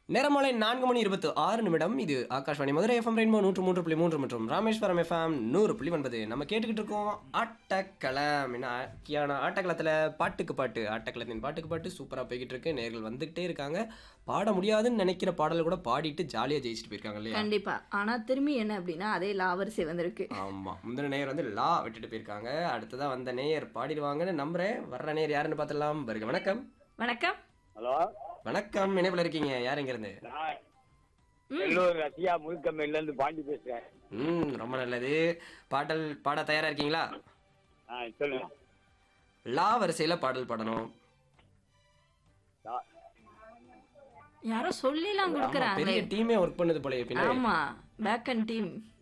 நேரமாலை நான்கு மணி இருபத்து ஆறு நிமிடம் இது ஆகாஷ்வாணி மதுரை எஃப்எம் ரெயின்போ நூற்று மூன்று புள்ளி மூன்று மற்றும் ராமேஸ்வரம் எஃப்எம் நூறு புள்ளி ஒன்பது நம்ம கேட்டுக்கிட்டு இருக்கோம் ஆட்டக்களம் என்ன ஆக்கியான ஆட்டக்களத்தில் பாட்டுக்கு பாட்டு ஆட்டக்களத்தின் பாட்டுக்கு பாட்டு சூப்பராக போய்கிட்டு இருக்கு நேர்கள் வந்துகிட்டே இருக்காங்க பாட முடியாதுன்னு நினைக்கிற பாடல் கூட பாடிட்டு ஜாலியாக ஜெயிச்சுட்டு போயிருக்காங்க இல்லையா கண்டிப்பா ஆனா திரும்பி என்ன அப்படின்னா அதே லாவரிசை வந்திருக்கு ஆமாம் முந்தின நேயர் வந்து லா விட்டுட்டு போயிருக்காங்க அடுத்ததா வந்த நேயர் பாடிடுவாங்கன்னு நம்புறேன் வர்ற நேயர் யாருன்னு பார்த்துடலாம் வருக வணக்கம் வணக்கம் ஹலோ வணக்கம் இணைப்பில் இருக்கீங்க யார் இருந்து நான் எல்லோரும் ரஷ்யா முழுக்கம்பையில இருந்து பாண்டி பேசுறேன் ம் ரொம்ப நல்லது பாடல் பாட தயாரா இருக்கீங்களா ஆ சொல்லுங்க லா வரிசையில பாடல் பாடணும் லா- யாரோ சொல்லிலாம் ஆமா, கொடுக்குறாங்களே பெரிய டீமே ஒர்க் பண்ணுது போலயே பின்னாடி ஆமா பேக் அண்ட் டீம்